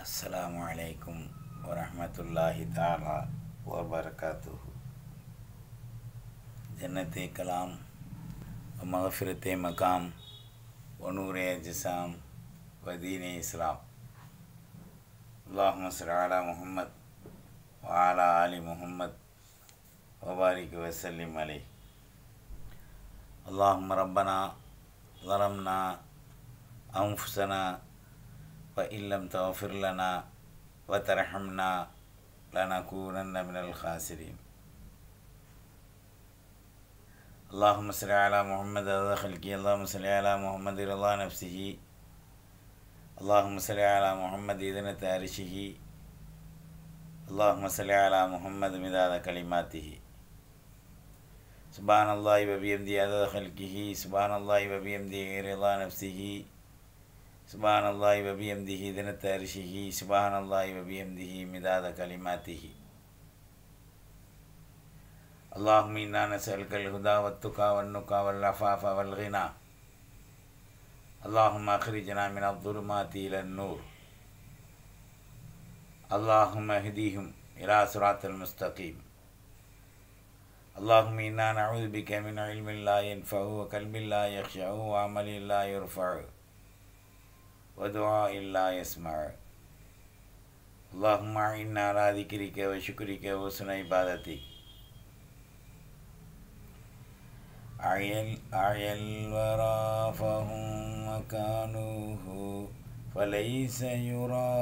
السلام عليكم ورحمة الله تعالى وبركاته جنة كلام ومغفرة مقام ونور جسام ودين إسلام اللهم صل على محمد وعلى آل محمد وبارك وسلم عليه اللهم ربنا ظلمنا أنفسنا وإن لم تغفر لنا وترحمنا لنكونن من الخاسرين اللهم صل على محمد رضا خلقه اللهم صل على محمد رضا نفسه اللهم صل على محمد إذنة عرشه اللهم صل على محمد مداد كلماته سبحان الله وبحمده عدد خلقه سبحان الله وبحمده رضا نفسه سبحان الله وبحمده ذنة عرشه سبحان الله وبحمده مداد كلماته اللهم إنا نسألك الهدى والتقى والنقى والعفاف والغنى اللهم أخرجنا من الظلمات إلى النور اللهم اهديهم إلى صراط المستقيم اللهم إنا نعوذ بك من علم لا ينفع وقلب لا يخشع وعمل لا يرفع ودعاء لا يسمع اللهم أعنا على ذكرك وشكرك وحسن عبادتك أعيل أعيل الورى فهم مكانوه فليس يرى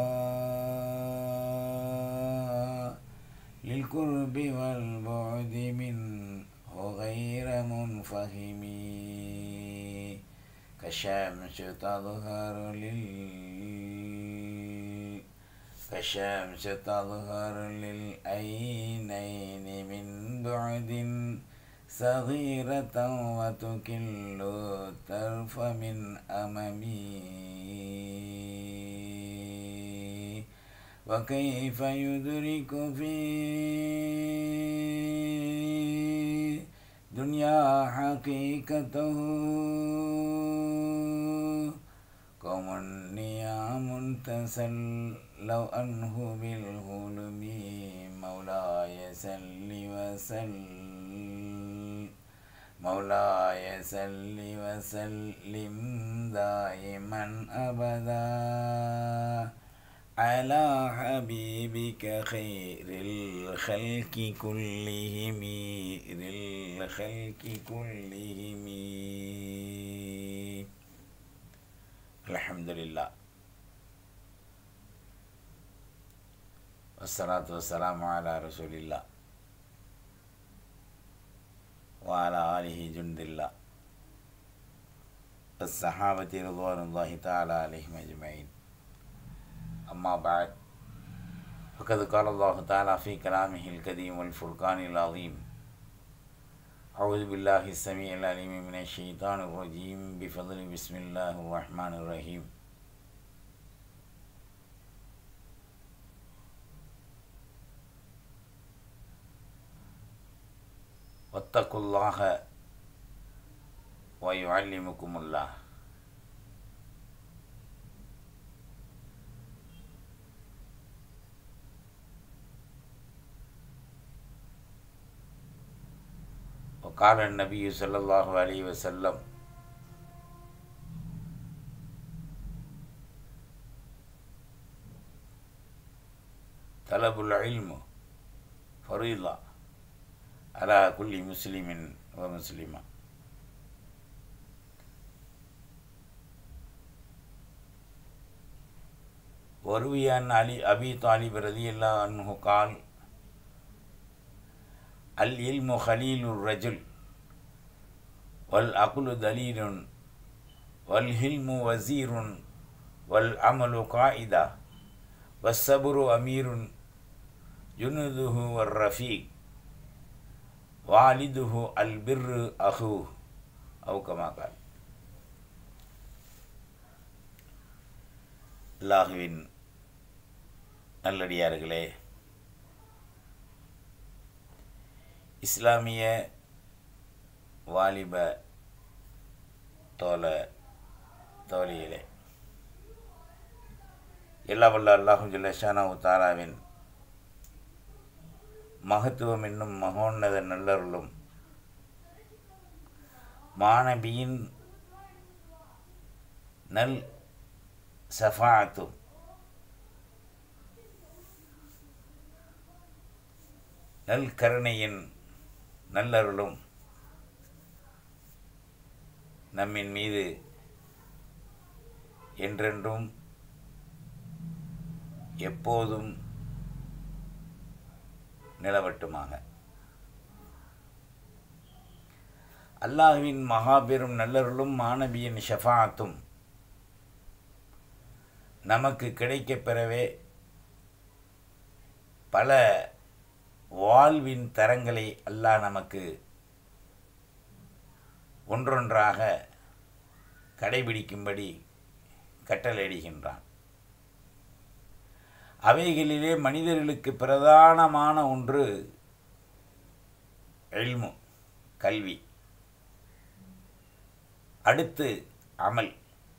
للقرب والبعد منه غير منفهم كالشمس تظهر لل كالشمس تظهر للعينين من بعد صغيرة وتكل الطرف من أمامي وكيف يدرك في دنيا حقيقته قوم نيام تسلوا عنه بالهلم مولاي سل وسلم مولاي سل وسلم دائما أبدا على حبيبك خير الخلق كلهم الخلق كلهم الحمد لله والصلاة والسلام على رسول الله وعلى آله جند الله الصحابة رضوان الله تعالى عليهم أجمعين أما بعد فقد قال الله تعالى في كلامه الكريم والفرقان العظيم أعوذ بالله السميع العليم من الشيطان الرجيم بفضل بسم الله الرحمن الرحيم واتقوا الله ويعلمكم الله وقال النبي صلى الله عليه وسلم طلب العلم فريضة على كل مسلم ومسلمة وروي عن علي أبي طالب رضي الله عنه قال العلم خليل الرجل والعقل دليل والهلم وزير والعمل قائدة والصبر أمير جنده والرفيق والده البر أخوه أو كما قال அல்லாஹுவின் நல்லடியார்களே இஸ்லாமிய வாலிப தோல தோழிகளே எல்லா வல்ல அல்லாஹு ஜல்லஷானாவு தாலாவின் மகத்துவம் என்னும் மகோன்னத நல்லருளும் மாணவியின் நல் சஃபாத்தும் நல் கருணையின் நல்லருளும் நம்மின் மீது என்றென்றும் எப்போதும் நிலவட்டுமாக அல்லாஹுவின் மகாபெரும் நல்லருளும் மாணவியின் ஷஃபாத்தும் நமக்கு கிடைக்கப் பெறவே பல வாழ்வின் தரங்களை அல்லாஹ் நமக்கு ஒன்றொன்றாக கடைபிடிக்கும்படி கட்டளையிடுகின்றான் அவைகளிலே மனிதர்களுக்கு பிரதானமான ஒன்று எல்மு கல்வி அடுத்து அமல்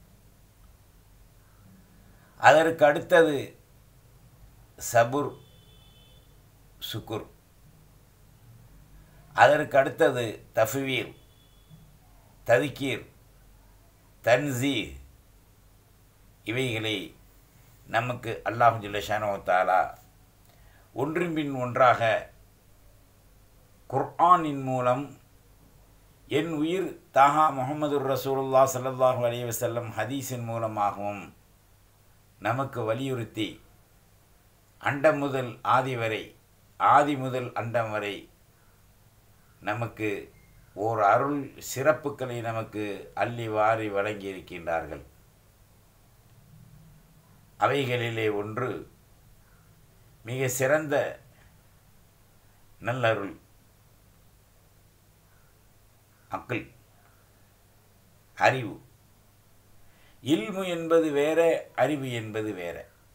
அதற்கு அடுத்தது சபுர் சுக்குர் அதற்கு அடுத்தது தஃபீர் ததுக்கீர் தன்சீர் இவைகளை நமக்கு அல்லாஹு ஜில்லஷானோ தாலா ஒன்றின் ஒன்றாக குர்ஆனின் மூலம் என் உயிர் தாஹா முகமது ரசூலுல்லா சல்லாஹூ அலி வசல்லம் ஹதீஸின் மூலமாகவும் நமக்கு வலியுறுத்தி அண்டம் முதல் ஆதி வரை ஆதி முதல் அண்டம் வரை நமக்கு ஓர் அருள் சிறப்புகளை நமக்கு அள்ளி வாரி வழங்கியிருக்கின்றார்கள் அவைகளிலே ஒன்று மிக சிறந்த நல்லருள் அக்கள் அறிவு இல்மு என்பது வேற அறிவு என்பது வேற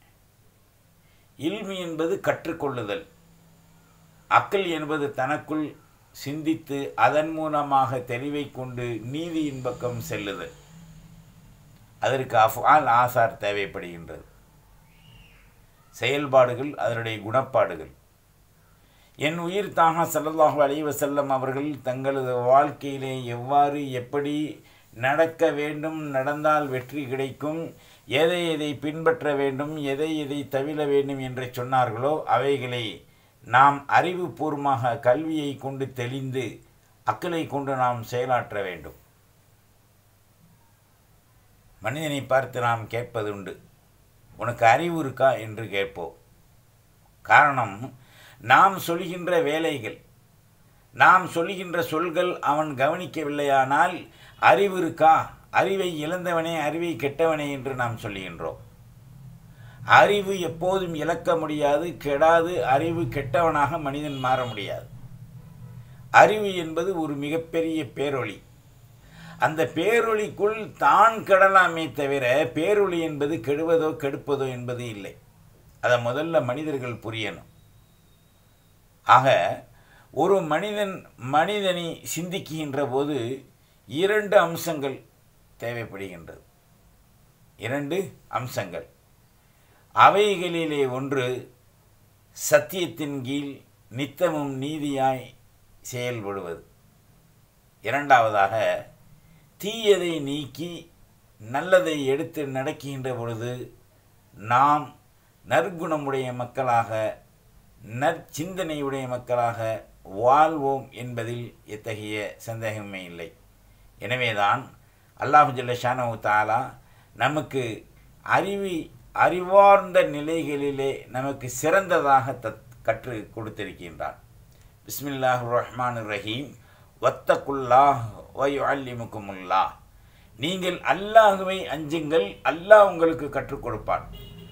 இல்மு என்பது கற்றுக்கொள்ளுதல் அக்கல் என்பது தனக்குள் சிந்தித்து அதன் மூலமாக தெளிவை கொண்டு நீதியின் பக்கம் செல்லுதல் அதற்கு அஃபால் ஆசார் தேவைப்படுகின்றது செயல்பாடுகள் அதனுடைய குணப்பாடுகள் என் உயிர் தாகா சல்லல்லாஹு அலைவசல்லம் அவர்கள் தங்களது வாழ்க்கையிலே எவ்வாறு எப்படி நடக்க வேண்டும் நடந்தால் வெற்றி கிடைக்கும் எதை எதை பின்பற்ற வேண்டும் எதை எதை தவிர வேண்டும் என்று சொன்னார்களோ அவைகளை நாம் அறிவுபூர்வமாக கல்வியை கொண்டு தெளிந்து அக்களை கொண்டு நாம் செயலாற்ற வேண்டும் மனிதனை பார்த்து நாம் கேட்பது உண்டு உனக்கு அறிவு இருக்கா என்று கேட்போம் காரணம் நாம் சொல்கின்ற வேலைகள் நாம் சொல்கின்ற சொல்கள் அவன் கவனிக்கவில்லையானால் அறிவு இருக்கா அறிவை இழந்தவனே அறிவை கெட்டவனே என்று நாம் சொல்லுகின்றோம் அறிவு எப்போதும் இழக்க முடியாது கெடாது அறிவு கெட்டவனாக மனிதன் மாற முடியாது அறிவு என்பது ஒரு மிகப்பெரிய பேரொளி அந்த பேரொளிக்குள் தான் கெடலாமே தவிர பேரொளி என்பது கெடுவதோ கெடுப்பதோ என்பது இல்லை அதை முதல்ல மனிதர்கள் புரியணும் ஆக ஒரு மனிதன் மனிதனை சிந்திக்கின்ற போது இரண்டு அம்சங்கள் தேவைப்படுகின்றது இரண்டு அம்சங்கள் அவைகளிலே ஒன்று சத்தியத்தின் கீழ் நித்தமும் நீதியாய் செயல்படுவது இரண்டாவதாக தீயதை நீக்கி நல்லதை எடுத்து நடக்கின்ற பொழுது நாம் நற்குணமுடைய மக்களாக நற்சிந்தனையுடைய மக்களாக வாழ்வோம் என்பதில் எத்தகைய சந்தேகமே இல்லை எனவேதான் அல்லாஹு ஜல்லஷானு தாலா நமக்கு அறிவி அறிவார்ந்த நிலைகளிலே நமக்கு சிறந்ததாக தத் கற்று கொடுத்திருக்கின்றான் பிஸ்மில்லாஹ் ரஹ்மான் ரஹீம் வத்தகுல்லாஹ் வயு அல்லிமுக்குமுல்லா நீங்கள் அல்லாஹுவை அஞ்சுங்கள் அல்லாஹ் உங்களுக்கு கற்றுக் கொடுப்பான்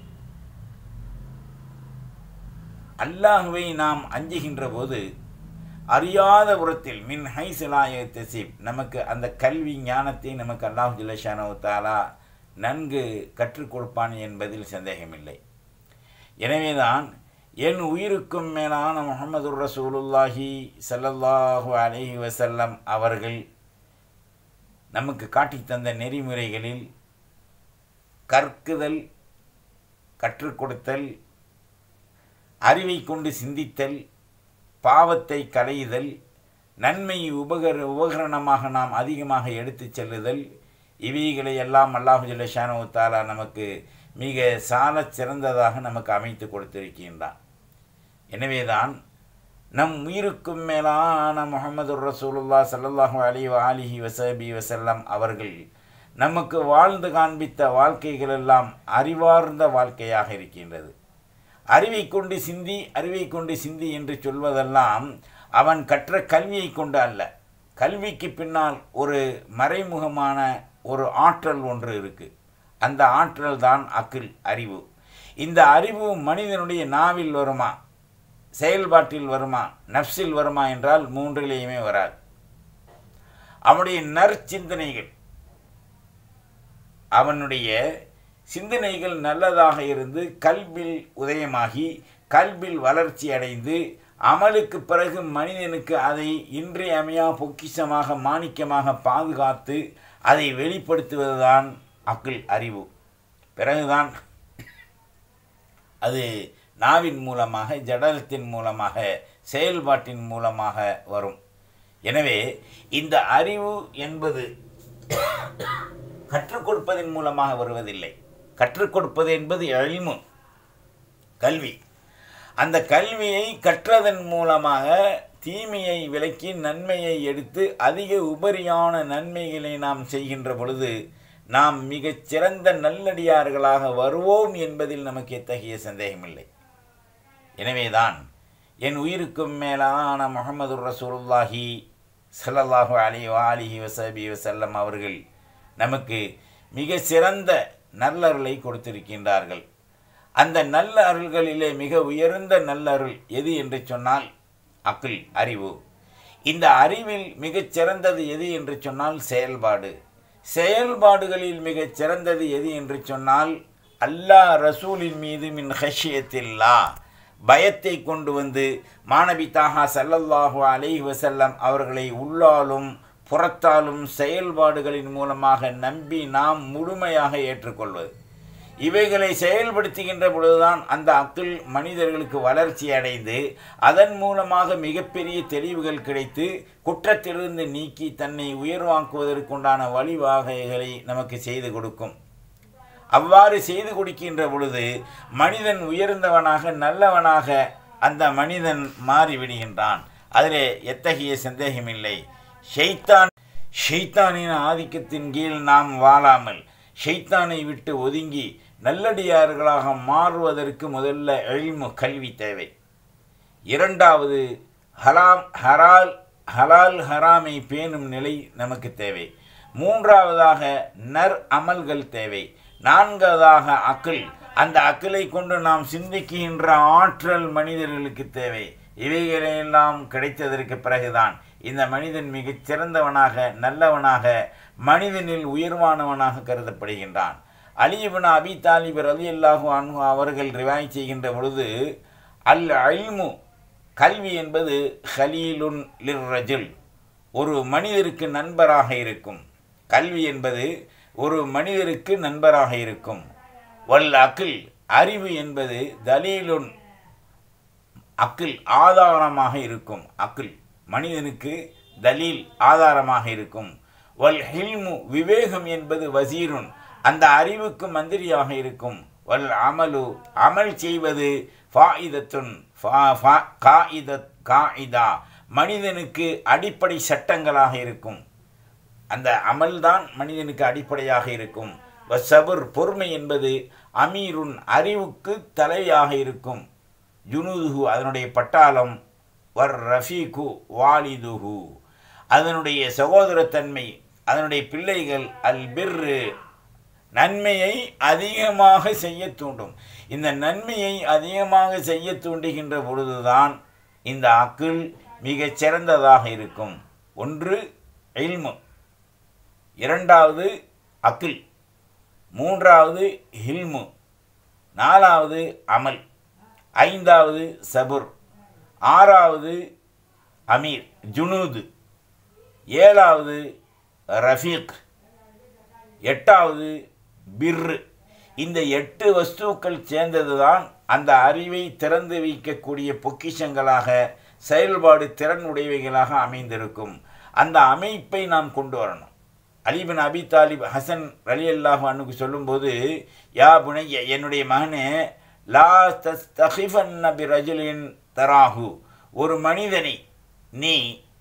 அல்லாஹுவை நாம் அஞ்சுகின்ற போது அறியாத புறத்தில் மின் ஹைசலாய தசீப் நமக்கு அந்த கல்வி ஞானத்தை நமக்கு அல்லாஹு ஜில்லஷானோ தாலா நன்கு கற்றுக் கொடுப்பான் என்பதில் சந்தேகமில்லை எனவேதான் என் உயிருக்கும் மேலான முகமது ரசூலுல்லாஹி சல்லல்லாஹு அலஹி வசல்லம் அவர்கள் நமக்கு காட்டித் தந்த நெறிமுறைகளில் கற்குதல் கற்றுக் கொடுத்தல் அறிவை கொண்டு சிந்தித்தல் பாவத்தை களையுதல் நன்மை உபகர உபகரணமாக நாம் அதிகமாக எடுத்துச் செல்லுதல் இவைகளை எல்லாம் அல்லாஹு ஜல்லஷானு தாலா நமக்கு மிக சாலச் சிறந்ததாக நமக்கு அமைத்து கொடுத்திருக்கின்றான் எனவேதான் நம் உயிருக்கும் மேலான முகமது ரசூலுல்லா சல்லல்லாஹு அலி அலிஹி வசபி வசல்லம் அவர்கள் நமக்கு வாழ்ந்து காண்பித்த வாழ்க்கைகள் எல்லாம் அறிவார்ந்த வாழ்க்கையாக இருக்கின்றது அறிவை கொண்டு சிந்தி அறிவை கொண்டு சிந்தி என்று சொல்வதெல்லாம் அவன் கற்ற கல்வியை கொண்டு அல்ல கல்விக்கு பின்னால் ஒரு மறைமுகமான ஒரு ஆற்றல் ஒன்று இருக்கு அந்த ஆற்றல் தான் அக்கில் அறிவு இந்த அறிவு மனிதனுடைய நாவில் வருமா செயல்பாட்டில் வருமா நப்சில் வருமா என்றால் மூன்றிலேயுமே வராது அவனுடைய நற்சிந்தனைகள் அவனுடைய சிந்தனைகள் நல்லதாக இருந்து கல்வில் உதயமாகி கல்வில் வளர்ச்சி அடைந்து அமலுக்கு பிறகு மனிதனுக்கு அதை இன்றியமையா பொக்கிஷமாக மாணிக்கமாக பாதுகாத்து அதை வெளிப்படுத்துவதுதான் அக்கில் அறிவு பிறகுதான் அது நாவின் மூலமாக ஜடலத்தின் மூலமாக செயல்பாட்டின் மூலமாக வரும் எனவே இந்த அறிவு என்பது கற்றுக் கொடுப்பதன் மூலமாக வருவதில்லை கற்றுக் கொடுப்பது என்பது எழிமு கல்வி அந்த கல்வியை கற்றதன் மூலமாக தீமையை விலக்கி நன்மையை எடுத்து அதிக உபரியான நன்மைகளை நாம் செய்கின்ற பொழுது நாம் மிகச் சிறந்த நல்லடியார்களாக வருவோம் என்பதில் நமக்கு எத்தகைய சந்தேகமில்லை எனவேதான் என் உயிருக்கும் மேலான முகமது ரசூலுல்லாஹி சல்லல்லாஹு அலி வாலிஹி வசபி வசல்லம் அவர்கள் நமக்கு மிக சிறந்த நல்லருளை கொடுத்திருக்கின்றார்கள் அந்த நல்ல அருள்களிலே மிக உயர்ந்த நல்லருள் எது என்று சொன்னால் அக்கில் அறிவு இந்த அறிவில் மிகச் சிறந்தது எது என்று சொன்னால் செயல்பாடு செயல்பாடுகளில் மிகச் சிறந்தது எது என்று சொன்னால் அல்லாஹ் ரசூலின் மீது மின் ஹஷியத்தில்லா பயத்தை கொண்டு வந்து மாணவி தாஹா சல்லல்லாஹு அலைஹி வசல்லம் அவர்களை உள்ளாலும் புறத்தாலும் செயல்பாடுகளின் மூலமாக நம்பி நாம் முழுமையாக ஏற்றுக்கொள்வது இவைகளை செயல்படுத்துகின்ற பொழுதுதான் அந்த அக்கில் மனிதர்களுக்கு வளர்ச்சி அடைந்து அதன் மூலமாக மிகப்பெரிய தெளிவுகள் கிடைத்து குற்றத்திலிருந்து நீக்கி தன்னை உயர்வாக்குவதற்குண்டான வழிவகைகளை நமக்கு செய்து கொடுக்கும் அவ்வாறு செய்து கொடுக்கின்ற பொழுது மனிதன் உயர்ந்தவனாக நல்லவனாக அந்த மனிதன் மாறிவிடுகின்றான் அதிலே எத்தகைய சந்தேகமில்லை ஷெய்தான் ஷெய்தானின் ஆதிக்கத்தின் கீழ் நாம் வாழாமல் ஷெய்தானை விட்டு ஒதுங்கி நல்லடியார்களாக மாறுவதற்கு முதல்ல எழில்மு கல்வி தேவை இரண்டாவது ஹராம் ஹரால் ஹலால் ஹராமை பேணும் நிலை நமக்கு தேவை மூன்றாவதாக நர் அமல்கள் தேவை நான்காவதாக அக்கில் அந்த அக்கிலை கொண்டு நாம் சிந்திக்கின்ற ஆற்றல் மனிதர்களுக்கு தேவை இவைகளெல்லாம் கிடைத்ததற்கு பிறகுதான் இந்த மனிதன் மிகச் சிறந்தவனாக நல்லவனாக மனிதனில் உயர்வானவனாக கருதப்படுகின்றான் அலிபின் அபி தாலிப் ரலி அல்லாஹு அன்ஹு அவர்கள் ரிவாய் செய்கின்ற பொழுது அல் அல்மு கல்வி என்பது ஹலீலுன் லிர் ரஜுல் ஒரு மனிதருக்கு நண்பராக இருக்கும் கல்வி என்பது ஒரு மனிதருக்கு நண்பராக இருக்கும் வல் அக்கில் அறிவு என்பது தலீலுன் அக்கில் ஆதாரமாக இருக்கும் அக்கில் மனிதனுக்கு தலீல் ஆதாரமாக இருக்கும் வல் ஹில்மு விவேகம் என்பது வசீருன் அந்த அறிவுக்கு மந்திரியாக இருக்கும் வல் அமலு அமல் செய்வது ஃபாயிதத்துன் காயிதத் காயிதா மனிதனுக்கு அடிப்படை சட்டங்களாக இருக்கும் அந்த அமல்தான் மனிதனுக்கு அடிப்படையாக இருக்கும் சபுர் பொறுமை என்பது அமீருன் அறிவுக்கு தலையாக இருக்கும் ஜுனூதுஹு அதனுடைய பட்டாளம் வர் ரஃபீகு வாலிதுஹு அதனுடைய சகோதரத்தன்மை அதனுடைய பிள்ளைகள் அல் பிர்ரு நன்மையை அதிகமாக செய்ய தூண்டும் இந்த நன்மையை அதிகமாக செய்ய தூண்டுகின்ற பொழுதுதான் இந்த அக்கில் மிகச் சிறந்ததாக இருக்கும் ஒன்று இல்மு இரண்டாவது அக்கில் மூன்றாவது ஹில்மு நாலாவது அமல் ஐந்தாவது சபுர் ஆறாவது அமீர் ஜுனூது ஏழாவது ரஃபீக் எட்டாவது பிர்ரு இந்த எட்டு வஸ்துக்கள் சேர்ந்ததுதான் அந்த அறிவை திறந்து வைக்கக்கூடிய பொக்கிஷங்களாக செயல்பாடு திறன் உடையவைகளாக அமைந்திருக்கும் அந்த அமைப்பை நாம் கொண்டு வரணும் அலிபின் அபி தாலிப் ஹசன் அலி அல்லாஹ் அன்னுக்கு சொல்லும்போது யா புனைய என்னுடைய மகனே லா தஸ் தஹிஃபன் நபி ரஜுலின் தராஹு ஒரு மனிதனை நீ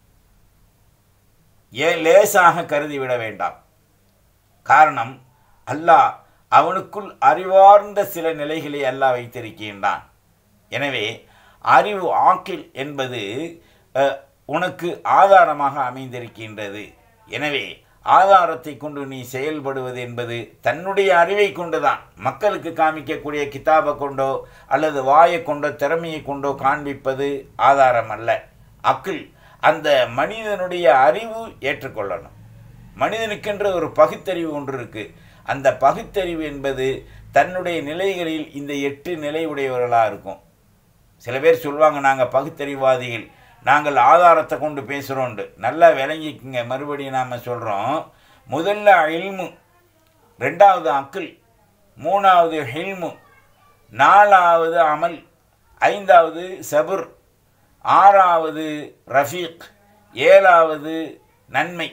ஏன் லேசாக கருதி விட வேண்டாம் காரணம் அல்லாஹ் அவனுக்குள் அறிவார்ந்த சில நிலைகளை அல்லாஹ் வைத்திருக்கின்றான் எனவே அறிவு ஆக்கில் என்பது அஹ், உனக்கு ஆதாரமாக அமைந்திருக்கின்றது எனவே ஆதாரத்தை கொண்டு நீ செயல்படுவது என்பது தன்னுடைய அறிவை கொண்டுதான் மக்களுக்கு காமிக்கக்கூடிய கிதாபை கொண்டோ அல்லது வாயை கொண்டோ திறமையை கொண்டோ காண்பிப்பது ஆதாரம் அல்ல அக்கில் அந்த மனிதனுடைய அறிவு ஏற்றுக்கொள்ளணும் மனிதனுக்கென்ற ஒரு பகுத்தறிவு ஒன்று இருக்கு அந்த பகுத்தறிவு என்பது தன்னுடைய நிலைகளில் இந்த எட்டு நிலை உடையவர்களாக இருக்கும் சில பேர் சொல்லுவாங்க நாங்கள் பகுத்தறிவாதிகள் நாங்கள் ஆதாரத்தை கொண்டு பேசுகிறோண்டு நல்லா விளங்கிக்குங்க மறுபடியும் நாம் சொல்கிறோம் முதல்ல இல்மு ரெண்டாவது அக்கில் மூணாவது ஹில்மு நாலாவது அமல் ஐந்தாவது சபுர் ஆறாவது ரஃபீக் ஏழாவது நன்மை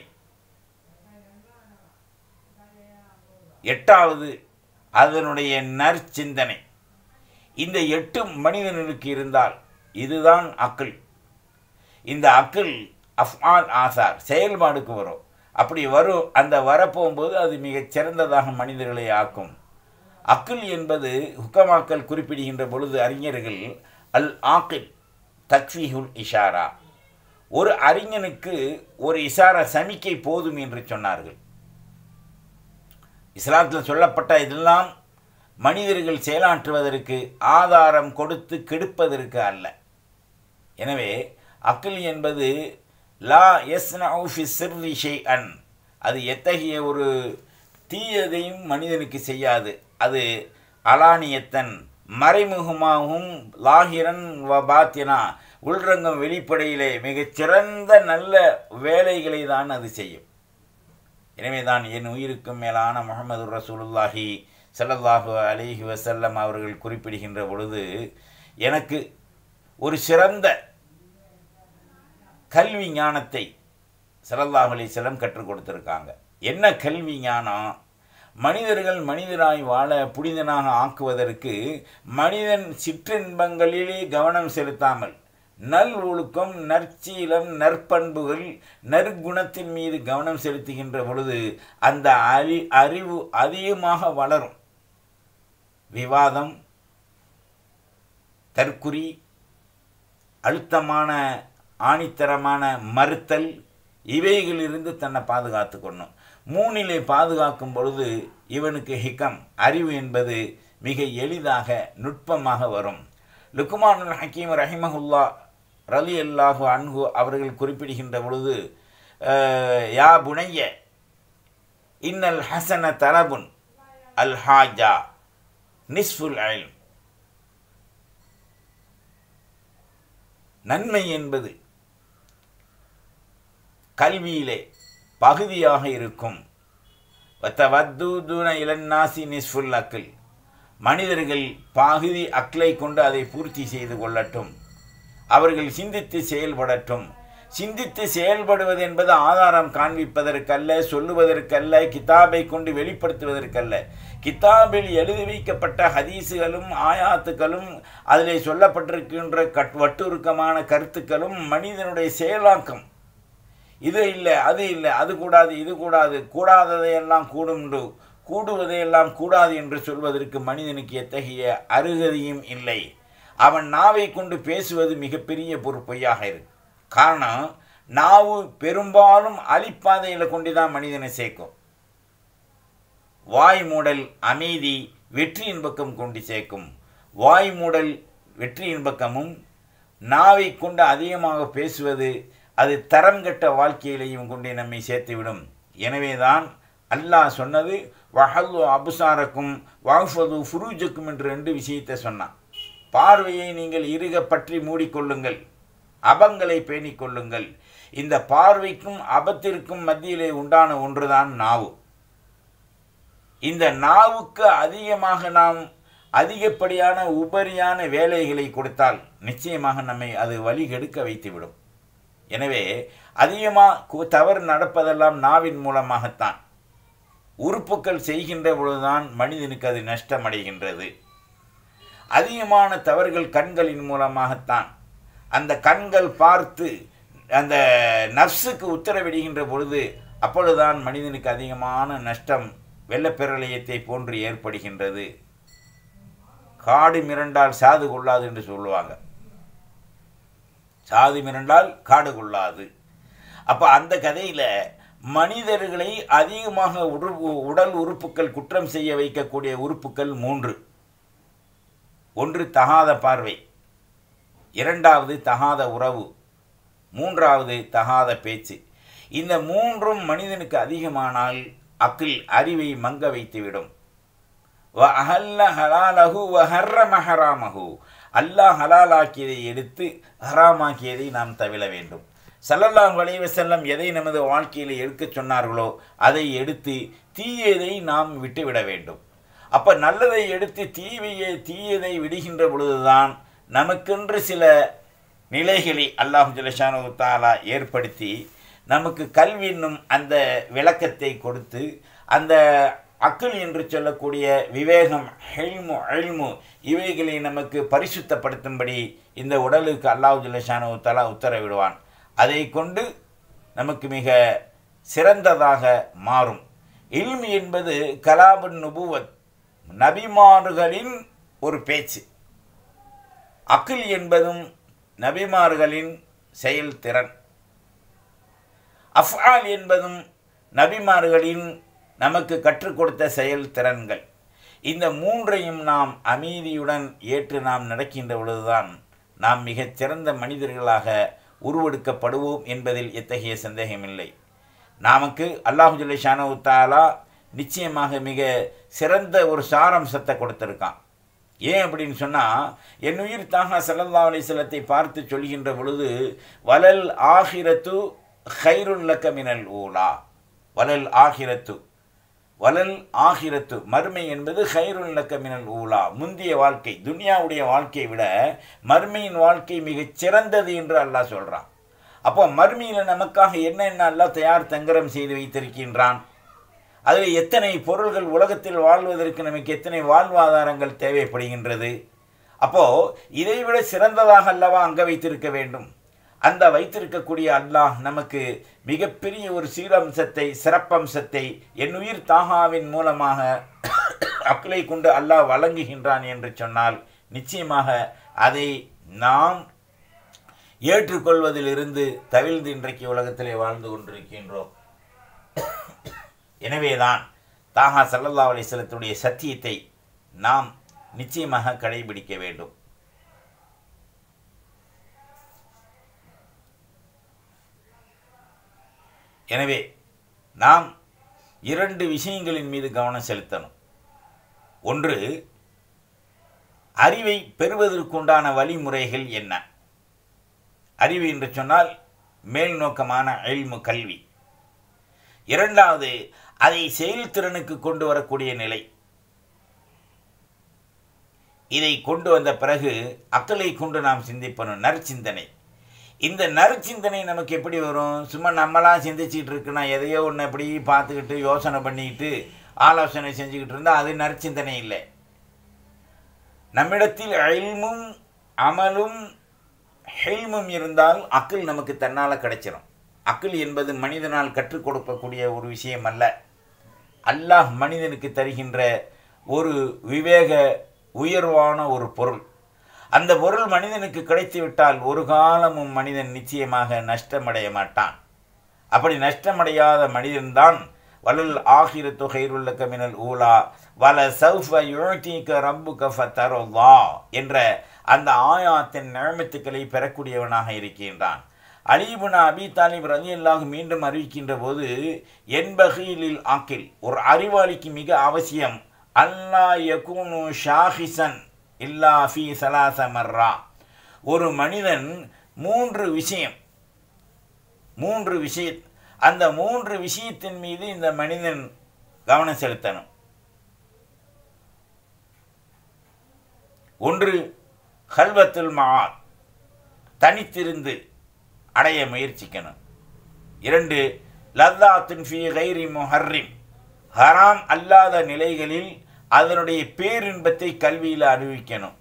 எட்டாவது அதனுடைய நற்சிந்தனை இந்த எட்டு மனிதனுக்கு இருந்தால் இதுதான் அக்கில் இந்த அக்கில் அஃப்ஆல் ஆசார் செயல்பாடுக்கு வரும் அப்படி வரும் அந்த வரப்போகும்போது அது மிகச் சிறந்ததாக மனிதர்களை ஆக்கும் அக்கில் என்பது ஹுக்கமாக்கல் குறிப்பிடுகின்ற பொழுது அறிஞர்கள் அல் ஆக்கில் தக்ஃபீஹுல் இஷாரா ஒரு அறிஞனுக்கு ஒரு இஷாரா சமிக்கை போதும் என்று சொன்னார்கள் இஸ்லாத்தில் சொல்லப்பட்ட இதெல்லாம் மனிதர்கள் செயலாற்றுவதற்கு ஆதாரம் கொடுத்து கெடுப்பதற்கு அல்ல எனவே அக்கில் என்பது லா எஸ் சிர்ரி ஷெய் அன் அது எத்தகைய ஒரு தீயதையும் மனிதனுக்கு செய்யாது அது அலானியத்தன் மறைமுகமாகவும் லாகிரன் வ பாத்தினா உள்ரங்கம் வெளிப்படையிலே மிகச்சிறந்த நல்ல வேலைகளை தான் அது செய்யும் எனவே தான் என் உயிருக்கும் மேலான முகமது ரசூலுல்லாஹி ஸல்லல்லாஹு அலைஹி வஸல்லம் அவர்கள் குறிப்பிடுகின்ற பொழுது எனக்கு ஒரு சிறந்த கல்வி ஞானத்தை ஸல்லல்லாஹு அலைஹி வஸல்லம் கற்றுக் கொடுத்துருக்காங்க என்ன கல்வி ஞானம் மனிதர்கள் மனிதராய் வாழ புனிதனாக ஆக்குவதற்கு மனிதன் சிற்றின்பங்களிலே கவனம் செலுத்தாமல் நல் ஒழுக்கம் நற்சீலம் நற்பண்புகள் நற்குணத்தின் மீது கவனம் செலுத்துகின்ற பொழுது அந்த அறி அறிவு அதிகமாக வளரும் விவாதம் தற்குறி அழுத்தமான ஆணித்தரமான மறுத்தல் இவைகளிலிருந்து தன்னை பாதுகாத்து கொள்ளணும் மூணிலே பாதுகாக்கும் பொழுது இவனுக்கு ஹிகம் அறிவு என்பது மிக எளிதாக நுட்பமாக வரும் லுக்குமானுல் ஹக்கீம் ரஹிமஹுல்லா ரலி அல்லாஹு அன்ஹு அவர்கள் குறிப்பிடுகின்ற பொழுது அஹ், யா புனைய இன்னல் ஹசன தலபுன் அல் ஹாஜா நிஸ்ஃபுல் அல்ம் நன்மை என்பது கல்வியிலே பகுதியாக இருக்கும் வத்தவத்தூதுன இளநாசி நிஸ்ஃபுல் அக்கில் மனிதர்கள் பகுதி அக்லை கொண்டு அதை பூர்த்தி செய்து கொள்ளட்டும் அவர்கள் சிந்தித்து செயல்படட்டும் சிந்தித்து செயல்படுவது என்பது ஆதாரம் காண்பிப்பதற்கல்ல சொல்லுவதற்கல்ல கிதாபை கொண்டு வெளிப்படுத்துவதற்கல்ல கிதாபில் எழுதி வைக்கப்பட்ட ஹதீஸுகளும் ஆயாத்துக்களும் அதிலே சொல்லப்பட்டிருக்கின்ற கட் வட்டுருக்கமான கருத்துக்களும் மனிதனுடைய செயலாக்கம் இது இல்லை அது இல்லை அது கூடாது இது கூடாது கூடாததையெல்லாம் கூடுண்டு கூடுவதையெல்லாம் கூடாது என்று சொல்வதற்கு மனிதனுக்கு எத்தகைய அருகதையும் இல்லை அவன் நாவை கொண்டு பேசுவது மிகப்பெரிய ஒரு பொய்யாக இருக்கு காரணம் நாவு பெரும்பாலும் அலிப்பாதையில் கொண்டு தான் மனிதனை சேர்க்கும் வாய் மூடல் அமைதி வெற்றியின் பக்கம் கொண்டு சேர்க்கும் வாய் மூடல் வெற்றியின் பக்கமும் நாவை கொண்டு அதிகமாக பேசுவது அது தரம் கெட்ட வாழ்க்கையிலையும் கொண்டு நம்மை சேர்த்துவிடும் எனவேதான் அல்லாஹ் சொன்னது வஹல்லு அபுசாரக்கும் வாஃபது ஃபுரூஜுக்கும் என்று ரெண்டு விஷயத்தை சொன்னான் பார்வையை நீங்கள் இறுக பற்றி மூடிக்கொள்ளுங்கள் அபங்களை பேணிக் கொள்ளுங்கள் இந்த பார்வைக்கும் அபத்திற்கும் மத்தியிலே உண்டான ஒன்றுதான் நாவு இந்த நாவுக்கு அதிகமாக நாம் அதிகப்படியான உபரியான வேலைகளை கொடுத்தால் நிச்சயமாக நம்மை அது வழி கெடுக்க வைத்துவிடும் எனவே அதிகமாக தவறு நடப்பதெல்லாம் நாவின் மூலமாகத்தான் உறுப்புக்கள் செய்கின்ற பொழுதுதான் மனிதனுக்கு அது நஷ்டமடைகின்றது அதிகமான தவறுகள் கண்களின் மூலமாகத்தான் அந்த கண்கள் பார்த்து அந்த நப்சுக்கு உத்தரவிடுகின்ற பொழுது அப்பொழுதுதான் மனிதனுக்கு அதிகமான நஷ்டம் வெள்ளப்பெரளயத்தை போன்று ஏற்படுகின்றது காடு மிரண்டால் சாது கொள்ளாது என்று சொல்லுவாங்க சாது மிரண்டால் காடு கொள்ளாது அப்போ அந்த கதையில் மனிதர்களை அதிகமாக உடல் உடல் உறுப்புகள் குற்றம் செய்ய வைக்கக்கூடிய உறுப்புகள் மூன்று ஒன்று தகாத பார்வை இரண்டாவது தகாத உறவு மூன்றாவது தகாத பேச்சு இந்த மூன்றும் மனிதனுக்கு அதிகமானால் அக்கில் அறிவை மங்க வைத்துவிடும் வ அஹல்ல ஹலாலஹு வ ஹர்ரம ஹராமஹு அல்லாஹ் ஹலாலாக்கியதை எடுத்து ஹராமாக்கியதை நாம் தவிர வேண்டும் சல்லல்லாஹு அலைஹி வஸல்லம் எதை நமது வாழ்க்கையில் எடுக்க சொன்னார்களோ அதை எடுத்து தீயதை நாம் விட்டுவிட வேண்டும் அப்போ நல்லதை எடுத்து தீவையை தீயதை விடுகின்ற பொழுதுதான் நமக்கென்று சில நிலைகளை அல்லாஹ் ஜலஷானு தாலா ஏற்படுத்தி நமக்கு கல்வி என்னும் அந்த விளக்கத்தை கொடுத்து அந்த அக்குல் என்று சொல்லக்கூடிய விவேகம் ஹெல்மு அழிமு இவைகளை நமக்கு பரிசுத்தப்படுத்தும்படி இந்த உடலுக்கு அல்லாஹ் ஜலஷானு தாலா உத்தரவிடுவான் அதை கொண்டு நமக்கு மிக சிறந்ததாக மாறும் இல்மு என்பது கலாபன் நுபுவத் நபிமார்களின் ஒரு பேச்சு அக்கில் என்பதும் நபிமார்களின் செயல்திறன் அஃஆல் என்பதும் நபிமார்களின் நமக்கு கற்றுக் கொடுத்த செயல்திறன்கள் இந்த மூன்றையும் நாம் அமைதியுடன் ஏற்று நாம் நடக்கின்ற பொழுதுதான் நாம் மிகச் சிறந்த மனிதர்களாக உருவெடுக்கப்படுவோம் என்பதில் எத்தகைய சந்தேகமில்லை நமக்கு அல்லாஹு ஜல்லிஷானு தாலா நிச்சயமாக மிக சிறந்த ஒரு சாரம்சத்தை கொடுத்துருக்கான் ஏன் அப்படின்னு சொன்னால் என் உயிர் தாகா சல்லல்லா அலிஸ்லத்தை பார்த்து சொல்கின்ற பொழுது வலல் ஆகிரத்து ஹைருல்லக்க மினல் ஊலா வலல் ஆகிரத்து வலல் ஆகிரத்து மறுமை என்பது ஹைருல்லக்க மினல் ஊலா முந்திய வாழ்க்கை துனியாவுடைய வாழ்க்கையை விட மறுமையின் வாழ்க்கை மிகச் சிறந்தது என்று அல்லாஹ் சொல்கிறான் அப்போ மறுமையில் நமக்காக என்னென்ன எல்லாம் தயார் தங்கரம் செய்து வைத்திருக்கின்றான் அதில் எத்தனை பொருள்கள் உலகத்தில் வாழ்வதற்கு நமக்கு எத்தனை வாழ்வாதாரங்கள் தேவைப்படுகின்றது அப்போது இதைவிட சிறந்ததாக அல்லவா அங்கே வைத்திருக்க வேண்டும் அந்த வைத்திருக்கக்கூடிய அல்லாஹ் நமக்கு மிகப்பெரிய ஒரு சீரம்சத்தை சிறப்பம்சத்தை என் உயிர் தாகாவின் மூலமாக அக்களை கொண்டு அல்லாஹ் வழங்குகின்றான் என்று சொன்னால் நிச்சயமாக அதை நாம் ஏற்றுக்கொள்வதிலிருந்து தவிழ்ந்து இன்றைக்கு உலகத்திலே வாழ்ந்து கொண்டிருக்கின்றோம் எனவேதான் தாகா சல்லல்லா அலிஸ்லத்துடைய சத்தியத்தை நாம் நிச்சயமாக கடைபிடிக்க வேண்டும் எனவே நாம் இரண்டு விஷயங்களின் மீது கவனம் செலுத்தணும் ஒன்று அறிவை பெறுவதற்குண்டான வழிமுறைகள் என்ன அறிவு என்று சொன்னால் மேல் நோக்கமான எல்மு கல்வி இரண்டாவது அதை செயல்திறனுக்கு கொண்டு வரக்கூடிய நிலை இதை கொண்டு வந்த பிறகு அக்களை கொண்டு நாம் சிந்திப்பணும் நற்சிந்தனை இந்த நற்சிந்தனை நமக்கு எப்படி வரும் சும்மா நம்மளாம் சிந்திச்சிட்டு இருக்குன்னா எதையோ ஒன்று எப்படி பார்த்துக்கிட்டு யோசனை பண்ணிக்கிட்டு ஆலோசனை செஞ்சுக்கிட்டு இருந்தால் அது நற்சிந்தனை இல்லை நம்மிடத்தில் அழிமும் அமலும் ஹெல்மும் இருந்தால் அக்கில் நமக்கு தன்னால் கிடைச்சிடும் அக்கில் என்பது மனிதனால் கற்றுக் கொடுக்கக்கூடிய ஒரு விஷயம் அல்ல அல்லாஹ் மனிதனுக்கு தருகின்ற ஒரு விவேக உயர்வான ஒரு பொருள் அந்த பொருள் மனிதனுக்கு கிடைத்துவிட்டால் ஒரு காலமும் மனிதன் நிச்சயமாக நஷ்டமடைய மாட்டான் அப்படி நஷ்டமடையாத மனிதன்தான் வலல் ஆகிரத்து ஹைருல்ல கமினல் ஊலா வல சௌஃப யுழத்தீக்க ரப்புக ஃபத்தருல்லா என்ற அந்த ஆயாத்தின் நிழமத்துக்களை பெறக்கூடியவனாக இருக்கின்றான் அலீபுனா அபி தாலிப் ரலி அல்லாஹ் மீண்டும் அறிவிக்கின்ற போது என் பகீலில் ஆக்கில் ஒரு அறிவாளிக்கு மிக அவசியம் அல்லா யகுனு ஷாஹிசன் இல்லா ஃபி சலாச மர்ரா ஒரு மனிதன் மூன்று விஷயம் மூன்று விஷய அந்த மூன்று விஷயத்தின் மீது இந்த மனிதன் கவனம் செலுத்தணும் ஒன்று ஹல்வத்துல் மஆத் தனித்திருந்து அடைய முயற்சிக்கணும் இரண்டு லத்தாத்துன் ஃபி கைரி முஹர்ரிம் ஹராம் அல்லாத நிலைகளில் அதனுடைய பேரின்பத்தை கல்வியில் அனுபவிக்கணும்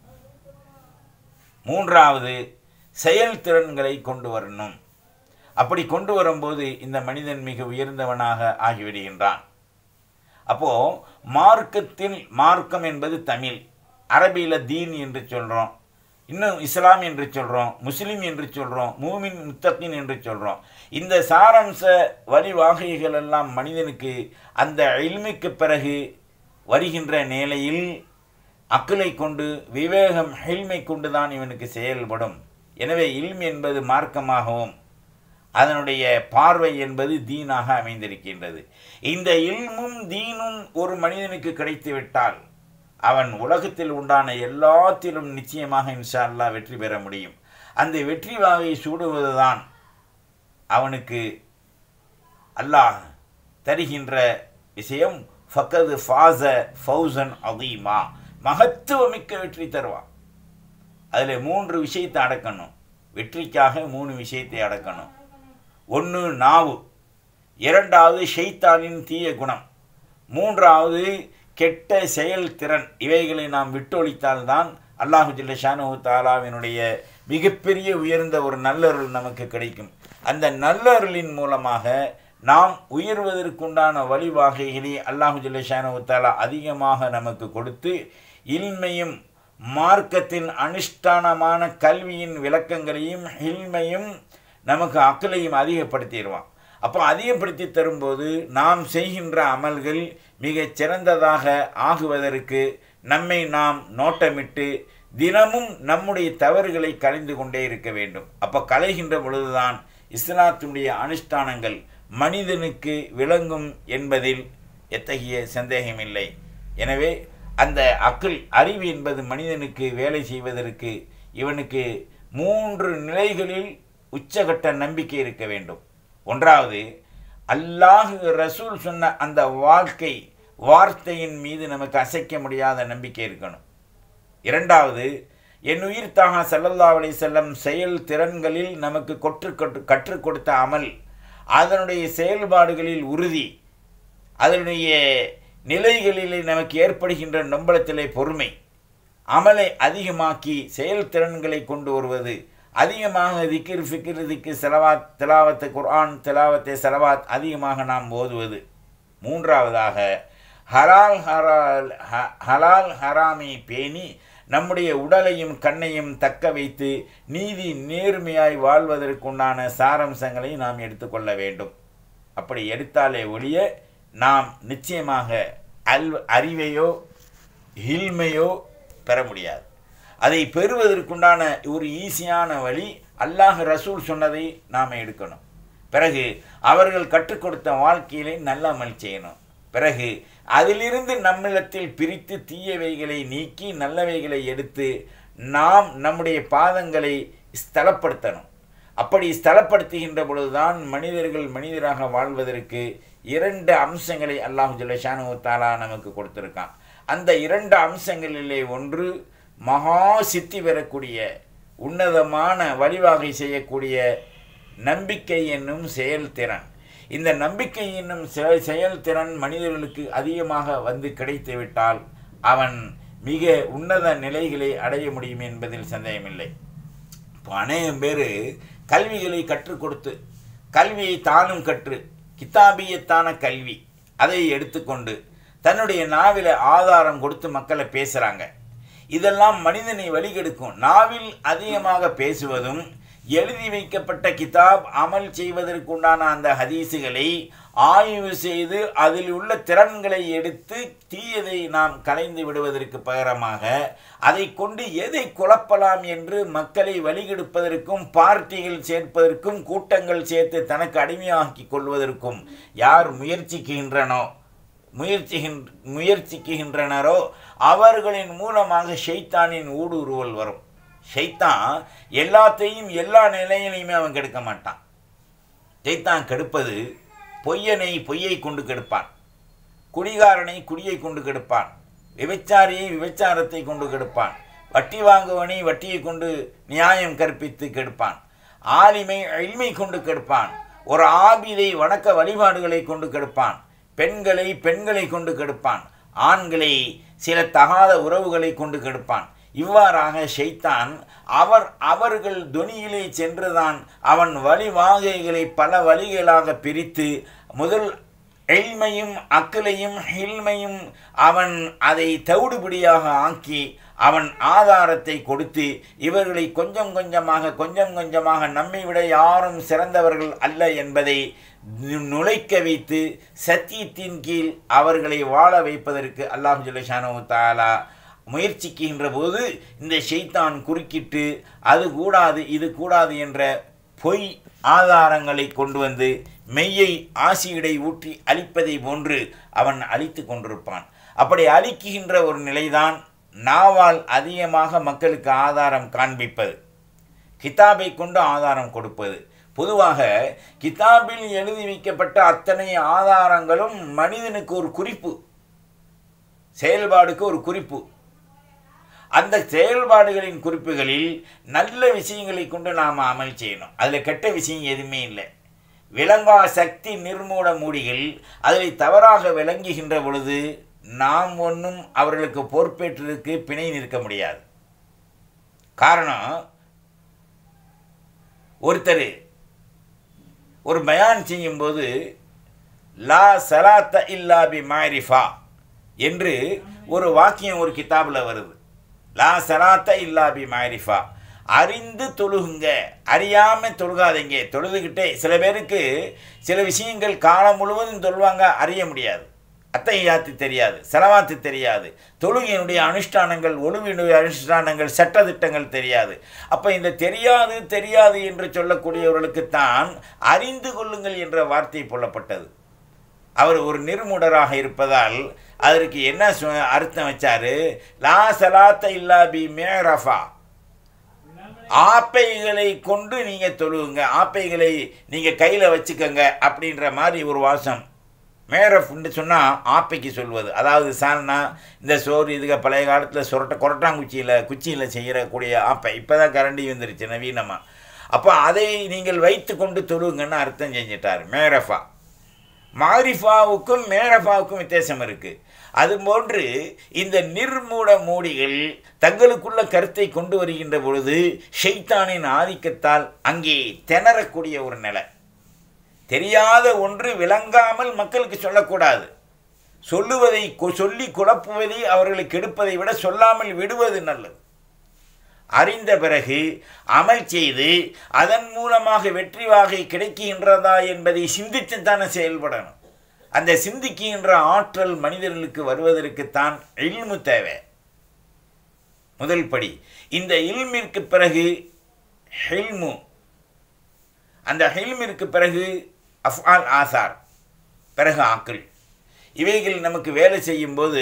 மூன்றாவது செயல்திறன்களை கொண்டு வரணும் அப்படி கொண்டு வரும்போது இந்த மனிதன் மிக உயர்ந்தவனாக ஆகிவிடுகின்றான் அப்போ மார்க்கத்தில் மார்க்கம் என்பது தமிழ் அரபியில் தீன் என்று சொல்கிறோம் இன்னும் இஸ்லாம் என்று சொல்கிறோம் முஸ்லீம் என்று சொல்கிறோம் மூமின் முத்தத்தின் என்று சொல்கிறோம் இந்த சாராம்ச வழிவாகைகள் எல்லாம் மனிதனுக்கு அந்த இல்மிக்கு பிறகு வருகின்ற நிலையில் அக்கலை கொண்டு விவேகம் ஹில்மை கொண்டு தான் இவனுக்கு செயல்படும் எனவே இல்ம் என்பது மார்க்கமாகவும் அதனுடைய பார்வை என்பது தீனாக அமைந்திருக்கின்றது இந்த இல்மும் தீனும் ஒரு மனிதனுக்கு கிடைத்துவிட்டால் அவன் உலகத்தில் உண்டான எல்லாத்திலும் நிச்சயமாக இன்ஷா அல்லாஹ் வெற்றி பெற முடியும் அந்த வெற்றி வாகை சூடுவதுதான் அவனுக்கு அல்லாஹ் தருகின்ற விஷயம் ஃபக்கது ஃபாச ஃபௌசன் அதீமா மகத்துவமிக்க வெற்றி தருவான் அதில் மூன்று விஷயத்தை அடக்கணும் வெற்றிக்காக மூணு விஷயத்தை அடக்கணும் ஒன்று நாவு இரண்டாவது ஷைத்தானின் தீய குணம் மூன்றாவது கெட்ட செயல்திறன் இவைகளை நாம் விட்டொழித்தால்தான் அல்லாஹு ஜில்லஷானு தாலாவினுடைய மிகப்பெரிய உயர்ந்த ஒரு நல்லருள் நமக்கு கிடைக்கும் அந்த நல்லருளின் மூலமாக நாம் உயர்வதற்குண்டான வழிவாகைகளை அல்லாஹு ஜில்லஷானு தாலா அதிகமாக நமக்கு கொடுத்து இல்மையும் மார்க்கத்தின் அனுஷ்டானமான கல்வியின் விளக்கங்களையும் ஹில்மையும் நமக்கு அக்கலையும் அதிகப்படுத்திடுவான் அப்போ அதிகப்படுத்தி தரும்போது நாம் செய்கின்ற அமல்கள் மிகச் சிறந்ததாக ஆகுவதற்கு நம்மை நாம் நோட்டமிட்டு தினமும் நம்முடைய தவறுகளை கலைந்து கொண்டே இருக்க வேண்டும் அப்போ கலைகின்ற பொழுதுதான் இஸ்லாத்தினுடைய அனுஷ்டானங்கள் மனிதனுக்கு விளங்கும் என்பதில் எத்தகைய சந்தேகமில்லை எனவே அந்த அக்கில் அறிவு என்பது மனிதனுக்கு வேலை செய்வதற்கு இவனுக்கு மூன்று நிலைகளில் உச்சகட்ட நம்பிக்கை இருக்க வேண்டும் ஒன்றாவது அல்லாஹ் ரசூல் சொன்ன அந்த வாழ்க்கை வார்த்தையின் மீது நமக்கு அசைக்க முடியாத நம்பிக்கை இருக்கணும் இரண்டாவது என் உயிர் தாகா சல்லல்லா அலி செல்லம் செயல் திறன்களில் நமக்கு கொற்று கற்றுக் கொடுத்த அமல் அதனுடைய செயல்பாடுகளில் உறுதி அதனுடைய நிலைகளிலே நமக்கு ஏற்படுகின்ற நம்பளத்திலே பொறுமை அமலை அதிகமாக்கி செயல்திறன்களை கொண்டு வருவது அதிகமாக திக்கிர் ஃபிக்கிர் திக்கு செலவாத் திலாவத்து குர்ஆன் திலாவத்தை செலவாத் அதிகமாக நாம் ஓதுவது மூன்றாவதாக ஹலால் ஹரால் ஹலால் ஹராமை பேணி நம்முடைய உடலையும் கண்ணையும் தக்க வைத்து நீதி நேர்மையாய் வாழ்வதற்குண்டான சாரம்சங்களை நாம் எடுத்துக்கொள்ள வேண்டும் அப்படி எடுத்தாலே ஒழிய நாம் நிச்சயமாக அல் அறிவையோ ஹில்மையோ பெற முடியாது அதை பெறுவதற்குண்டான ஒரு ஈஸியான வழி அல்லாஹ் ரசூல் சொன்னதை நாம் எடுக்கணும் பிறகு அவர்கள் கற்றுக் கொடுத்த வாழ்க்கையிலே நல்ல அமல் செய்யணும் பிறகு அதிலிருந்து நம்மிடத்தில் பிரித்து தீயவைகளை நீக்கி நல்லவைகளை எடுத்து நாம் நம்முடைய பாதங்களை ஸ்தலப்படுத்தணும் அப்படி ஸ்தலப்படுத்துகின்ற பொழுதுதான் மனிதர்கள் மனிதராக வாழ்வதற்கு இரண்டு அம்சங்களை அல்லாஹு ஜல்லஷானு தாலா நமக்கு கொடுத்துருக்கான் அந்த இரண்டு அம்சங்களிலே ஒன்று மகா சித்தி பெறக்கூடிய உன்னதமான வழிவாகை செய்யக்கூடிய நம்பிக்கை என்னும் செயல்திறன் இந்த நம்பிக்கை என்னும் செயல்திறன் மனிதர்களுக்கு அதிகமாக வந்து கிடைத்துவிட்டால் அவன் மிக உன்னத நிலைகளை அடைய முடியும் என்பதில் சந்தேகமில்லை இப்போ அநேகம் பேர் கல்விகளை கற்றுக் கொடுத்து கல்வியை தானும் கற்று கித்தாபியத்தான கல்வி அதை எடுத்துக்கொண்டு தன்னுடைய நாவில ஆதாரம் கொடுத்து மக்களை பேசுகிறாங்க இதெல்லாம் மனிதனை வழிகெடுக்கும் நாவில் அதிகமாக பேசுவதும் எழுதி வைக்கப்பட்ட கிதாப் அமல் செய்வதற்குண்டான அந்த ஹதீஸுகளை ஆய்வு செய்து அதில் உள்ள திறன்களை எடுத்து தீயதை நாம் கலைந்து விடுவதற்கு பகரமாக அதை கொண்டு எதை குழப்பலாம் என்று மக்களை வழிகெடுப்பதற்கும் பார்ட்டிகள் சேர்ப்பதற்கும் கூட்டங்கள் சேர்த்து தனக்கு அடிமையாக்கி கொள்வதற்கும் யார் முயற்சிக்கின்றனோ முயற்சிகின் முயற்சிக்குகின்றனரோ அவர்களின் மூலமாக ஷைத்தானின் ஊடுருவல் வரும் ஷைத்தான் எல்லாத்தையும் எல்லா நிலையிலையுமே அவன் கெடுக்க மாட்டான் ஷைத்தான் கெடுப்பது பொய்யனை பொய்யை கொண்டு கெடுப்பான் குடிகாரனை குடியை கொண்டு கெடுப்பான் விபச்சாரியை விபச்சாரத்தை கொண்டு கெடுப்பான் வட்டி வாங்குவனை வட்டியை கொண்டு நியாயம் கற்பித்து கெடுப்பான் ஆலிமை எளிமை கொண்டு கெடுப்பான் ஒரு ஆபிதை வணக்க வழிபாடுகளை கொண்டு கெடுப்பான் பெண்களை பெண்களை கொண்டு கெடுப்பான் ஆண்களை சில தகாத உறவுகளை கொண்டு கெடுப்பான் இவ்வாறாக ஷைத்தான் அவர் அவர்கள் துணியிலே சென்றுதான் அவன் வழிவாகைகளை பல வழிகளாக பிரித்து முதல் எல்மையும் அக்கலையும் ஹில்மையும் அவன் அதை தவிடுபடியாக ஆக்கி அவன் ஆதாரத்தை கொடுத்து இவர்களை கொஞ்சம் கொஞ்சமாக கொஞ்சம் கொஞ்சமாக நம்மை விட யாரும் சிறந்தவர்கள் அல்ல என்பதை நுழைக்க வைத்து சத்தியத்தின் கீழ் அவர்களை வாழ வைப்பதற்கு அல்லாஹ் ஜுல்லஷானு தாலா முயற்சிக்கின்ற போது இந்த ஷெய்தான் குறுக்கிட்டு அது கூடாது இது கூடாது என்ற பொய் ஆதாரங்களை கொண்டு வந்து மெய்யை ஆசியிடை ஊற்றி அழிப்பதை போன்று அவன் அழித்து கொண்டிருப்பான் அப்படி அழிக்குகின்ற ஒரு நிலைதான் நாவால் அதிகமாக மக்களுக்கு ஆதாரம் காண்பிப்பது கிதாபை கொண்டு ஆதாரம் கொடுப்பது பொதுவாக கிதாபில் எழுதி வைக்கப்பட்ட அத்தனை ஆதாரங்களும் மனிதனுக்கு ஒரு குறிப்பு செயல்பாடுக்கு ஒரு குறிப்பு அந்த செயல்பாடுகளின் குறிப்புகளில் நல்ல விஷயங்களை கொண்டு நாம் அமல் செய்யணும் அதில் கெட்ட விஷயம் எதுவுமே இல்லை விளங்கா சக்தி நிர்மூல மூடிகள் அதை தவறாக விளங்குகின்ற பொழுது நாம் ஒன்றும் அவர்களுக்கு பொறுப்பேற்றதுக்கு பிணை நிற்க முடியாது காரணம் ஒருத்தர் ஒரு பயான் செய்யும்போது லா சலாத்த இல்லா பி மாரிஃபா என்று ஒரு வாக்கியம் ஒரு கிதாபில் வருது லா சலாத்த இல்லா பி மாரிஃபா அறிந்து தொழுகுங்க அறியாமல் தொழுகாதீங்க தொழுதுகிட்டே சில பேருக்கு சில விஷயங்கள் காலம் முழுவதும் தொழுவாங்க அறிய முடியாது அத்தையாத்து தெரியாது செலவாத்து தெரியாது தொழுகையினுடைய அனுஷ்டானங்கள் ஒழுவினுடைய அனுஷ்டானங்கள் சட்டத்திட்டங்கள் தெரியாது அப்போ இந்த தெரியாது தெரியாது என்று சொல்லக்கூடியவர்களுக்குத்தான் அறிந்து கொள்ளுங்கள் என்ற வார்த்தை சொல்லப்பட்டது அவர் ஒரு நிர்முடராக இருப்பதால் அதற்கு என்ன அர்த்தம் வச்சாரு லா சலாத்த இல்லா பி மேரஃபா ஆப்பைகளை கொண்டு நீங்கள் தொழுவுங்க ஆப்பைகளை நீங்கள் கையில் வச்சுக்கோங்க அப்படின்ற மாதிரி ஒரு வாசம் மேரஃப்னு சொன்னால் ஆப்பைக்கு சொல்வது அதாவது சால்னா இந்த சோறு இதுக பழைய காலத்தில் சுரட்ட கொரட்டாங்குச்சியில் குச்சியில் செய்யக்கூடிய ஆப்பை இப்போ தான் கரண்டி வந்துருச்சு நவீனமாக அப்போ அதை நீங்கள் வைத்து கொண்டு தொழுவுங்கன்னு அர்த்தம் செஞ்சிட்டார் மேரஃபா மாரிஃபாவுக்கும் மேரஃபாவுக்கும் வித்தியாசம் இருக்குது அதுபோன்று இந்த நிர்மூட மூடிகள் தங்களுக்குள்ள கருத்தை கொண்டு வருகின்ற பொழுது ஷெய்தானின் ஆதிக்கத்தால் அங்கே திணறக்கூடிய ஒரு நிலை தெரியாத ஒன்று விளங்காமல் மக்களுக்கு சொல்லக்கூடாது சொல்லுவதை சொல்லி குழப்புவதை அவர்களுக்கு எடுப்பதை விட சொல்லாமல் விடுவது நல்லது அறிந்த பிறகு அமல் செய்து அதன் மூலமாக வெற்றி வாகை கிடைக்கின்றதா என்பதை சிந்தித்துத்தானே செயல்படணும் அந்த சிந்திக்கின்ற ஆற்றல் மனிதர்களுக்கு வருவதற்குத்தான் இல்மு தேவை முதல் படி இந்த இல்மிற்கு பிறகு ஹெல்மு அந்த ஹெல்மிற்கு பிறகு அஃபால் ஆசார் பிறகு ஆக்கள் இவைகள் நமக்கு வேலை செய்யும்போது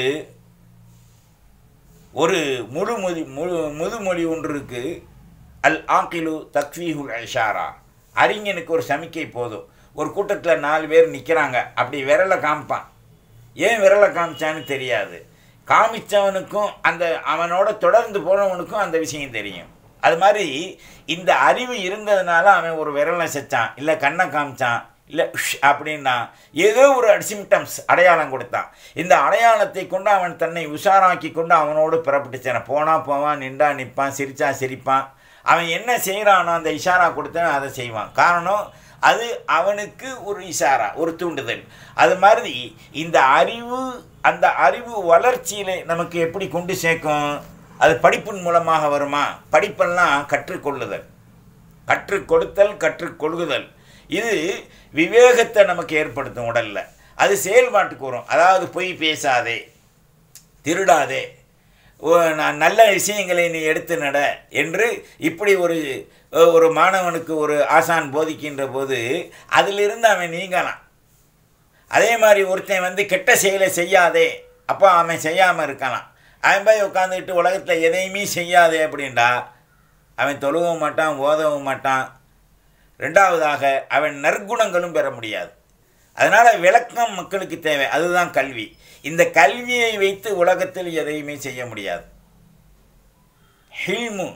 ஒரு முழுமொழி முழு முதுமொழி ஒன்று இருக்கு அல் ஆக்கிலு தக்வீஹுல் ஐஷாரா அறிஞனுக்கு ஒரு சமிக்கை போதும் ஒரு கூட்டத்தில் நாலு பேர் நிற்கிறாங்க அப்படி விரலை காமிப்பான் ஏன் விரலை காமிச்சான்னு தெரியாது காமிச்சவனுக்கும் அந்த அவனோட தொடர்ந்து போனவனுக்கும் அந்த விஷயம் தெரியும் அது மாதிரி இந்த அறிவு இருந்ததுனால அவன் ஒரு விரலை செச்சான் இல்லை கண்ணை காமிச்சான் இல்லை அப்படின்னா ஏதோ ஒரு சிம்டம்ஸ் அடையாளம் கொடுத்தான் இந்த அடையாளத்தை கொண்டு அவன் தன்னை உஷாராக்கி கொண்டு அவனோடு புறப்பட்டுச்சான போனால் போவான் நின்றா நிற்பான் சிரிச்சா சிரிப்பான் அவன் என்ன செய்கிறானோ அந்த இஷாரா கொடுத்தவன் அதை செய்வான் காரணம் அது அவனுக்கு ஒரு இஷாரா ஒரு தூண்டுதல் அது மாதிரி இந்த அறிவு அந்த அறிவு வளர்ச்சியில் நமக்கு எப்படி கொண்டு சேர்க்கும் அது படிப்பின் மூலமாக வருமா படிப்பெல்லாம் கற்றுக்கொள்ளுதல் கற்றுக் கொடுத்தல் கற்றுக்கொள்ளுதல் இது விவேகத்தை நமக்கு ஏற்படுத்தும் உடலில் அது செயல்பாட்டுக்கு வரும் அதாவது பொய் பேசாதே திருடாதே நான் நல்ல விஷயங்களை நீ எடுத்து நட என்று இப்படி ஒரு ஒரு மாணவனுக்கு ஒரு ஆசான் போதிக்கின்ற போது அதிலிருந்து அவன் நீங்கலாம் அதே மாதிரி ஒருத்தன் வந்து கெட்ட செயலை செய்யாதே அப்போ அவன் செய்யாமல் இருக்கலாம் அவன் போய் உட்காந்துக்கிட்டு உலகத்தில் எதையுமே செய்யாதே அப்படின்டா அவன் தொழுகவும் மாட்டான் ஓதவும் மாட்டான் ரெண்டாவதாக அவன் நற்குணங்களும் பெற முடியாது அதனால் விளக்கம் மக்களுக்கு தேவை அதுதான் கல்வி இந்த கல்வியை வைத்து உலகத்தில் எதையுமே செய்ய முடியாது ஹில்மு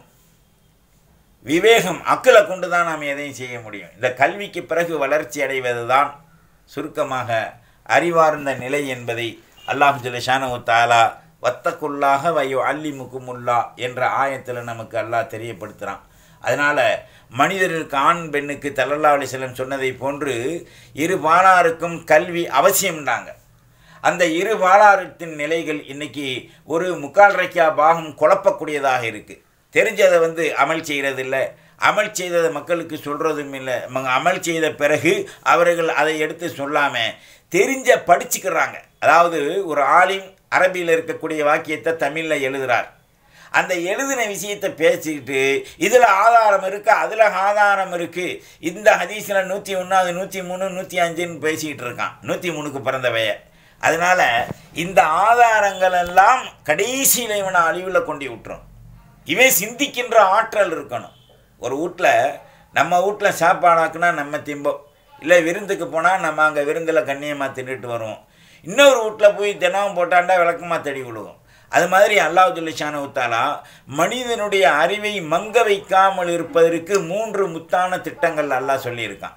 விவேகம் அக்களை கொண்டு தான் நாம் எதையும் செய்ய முடியும் இந்த கல்விக்கு பிறகு வளர்ச்சி அடைவது தான் சுருக்கமாக அறிவார்ந்த நிலை என்பதை அல்லாஹ் ஜுலஷானு தாலா வத்தக்குள்ளாக வயோ அல்லி முக்குமுல்லா என்ற ஆயத்தில் நமக்கு அல்லாஹ் தெரியப்படுத்துகிறான் அதனால் மனிதருக்கு ஆண் பெண்ணுக்கு தலல்லா அலிஸ்லம் சொன்னதை போன்று இரு பாலாருக்கும் கல்வி அவசியம்னாங்க அந்த இரு பாலாரத்தின் நிலைகள் இன்னைக்கு ஒரு முக்கால் ரைக்கா பாகம் குழப்பக்கூடியதாக இருக்குது தெரிஞ்சதை வந்து அமல் செய்கிறதில்ல அமல் செய்ததை மக்களுக்கு சொல்கிறதும் இல்லை ம- அமல் செய்த பிறகு அவர்கள் அதை எடுத்து சொல்லாமல் தெரிஞ்ச படிச்சுக்கிறாங்க அதாவது ஒரு ஆலிம் அரபியில் இருக்கக்கூடிய வாக்கியத்தை தமிழில் எழுதுறார் அந்த எழுதின விஷயத்தை பேசிக்கிட்டு இதில் ஆதாரம் இருக்குது அதில் ஆதாரம் இருக்குது இந்த ஹதீஸில் நூற்றி ஒன்று அது நூற்றி மூணு நூற்றி அஞ்சுன்னு பேசிக்கிட்டு இருக்கான் நூற்றி மூணுக்கு பிறந்தவைய அதனால் இந்த ஆதாரங்கள் எல்லாம் கடைசியில் இவனை அழிவில் கொண்டு விட்டுரும் இவன் சிந்திக்கின்ற ஆற்றல் இருக்கணும் ஒரு வீட்டில் நம்ம வீட்டில் சாப்பாடாக்குனா நம்ம திம்போம் இல்லை விருந்துக்கு போனால் நம்ம அங்கே விருந்தில் கண்ணியமாக தின்னுட்டு வருவோம் இன்னொரு வீட்டில் போய் தினமும் போட்டாண்டா விளக்கமாக தேடி விழுவோம் அது மாதிரி அல்லாஹ் ஜுல்லிஷான உத்தாலா மனிதனுடைய அறிவை மங்க வைக்காமல் இருப்பதற்கு மூன்று முத்தான திட்டங்கள் அல்லாஹ் சொல்லியிருக்கான்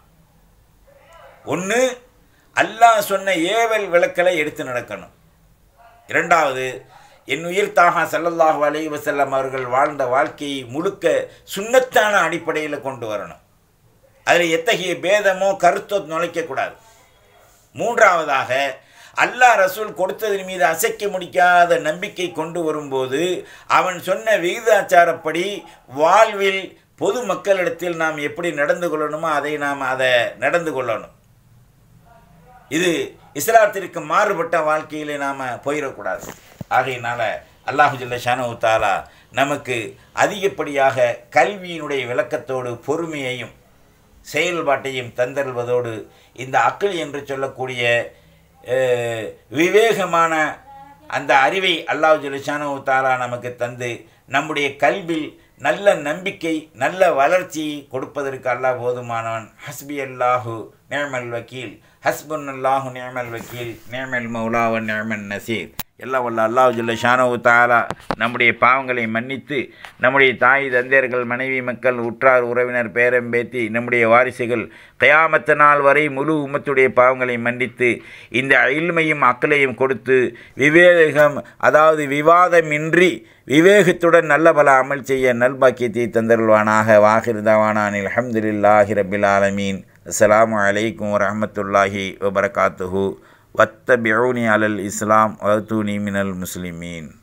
ஒன்று அல்லாஹ் சொன்ன ஏவல் விளக்கலை எடுத்து நடக்கணும் இரண்டாவது என் உயிர் தாகா ஸல்லல்லாஹு அலைஹி வஸல்லம் அவர்கள் வாழ்ந்த வாழ்க்கையை முழுக்க சுன்னத்தான அடிப்படையில் கொண்டு வரணும் அதில் எத்தகைய பேதமோ கருத்தோ நுழைக்கக்கூடாது மூன்றாவதாக அல்லாஹ் ரசூல் கொடுத்ததன் மீது அசைக்க முடியாத நம்பிக்கை கொண்டு வரும்போது அவன் சொன்ன விகிதாச்சாரப்படி வாழ்வில் பொது மக்களிடத்தில் நாம் எப்படி நடந்து கொள்ளணுமோ அதை நாம் அதை நடந்து கொள்ளணும் இது இஸ்லாத்திற்கு மாறுபட்ட வாழ்க்கையிலே நாம் போயிடக்கூடாது ஆகையினால அல்லாஹு ஜல்ல ஷானு தாலா நமக்கு அதிகப்படியாக கல்வியினுடைய விளக்கத்தோடு பொறுமையையும் செயல்பாட்டையும் தந்தருள்வதோடு இந்த அக்கள் என்று சொல்லக்கூடிய அஹ், விவேகமான அந்த அறிவை அல்லாஹ் ஜுலிஷானு தாலா நமக்கு தந்து நம்முடைய கல்வில் நல்ல நம்பிக்கை நல்ல வளர்ச்சியை கொடுப்பதற்கு அல்லாஹ் போதுமானவன் ஹஸ்பி அல்லாஹு நேமல் வக்கீல் ஹஸ்புன் அல்லாஹு நேமல் வக்கீல் நேமல் மௌலாவன் நேமன் நசீர் எல்லாம் வல்ல அல்லாஹ் ஜுல்ல ஷானவு தாலா நம்முடைய பாவங்களை மன்னித்து நம்முடைய தாய் தந்தையர்கள் மனைவி மக்கள் உற்றார் உறவினர் பேரம்பேத்தி நம்முடைய வாரிசுகள் கயாமத்த நாள் வரை முழு உம்மத்துடைய பாவங்களை மன்னித்து இந்த இல்மையும் அக்கலையும் கொடுத்து விவேகம் அதாவது விவாதமின்றி விவேகத்துடன் நல்ல பல அமல் செய்ய நல்பாக்கியத்தை தந்தருள்வானாக வாஹிர்தவானானில் அல்ஹம்துலில்லாஹி ரபில் ஆலமீன் அஸ்ஸலாமு அலைக்கும் வரஹ்மத்துல்லாஹி வபரகாத்துஹு வத்தபியூனி அலல் இஸ்லாம் வத்தூனி மினல் முஸ்லிமீன்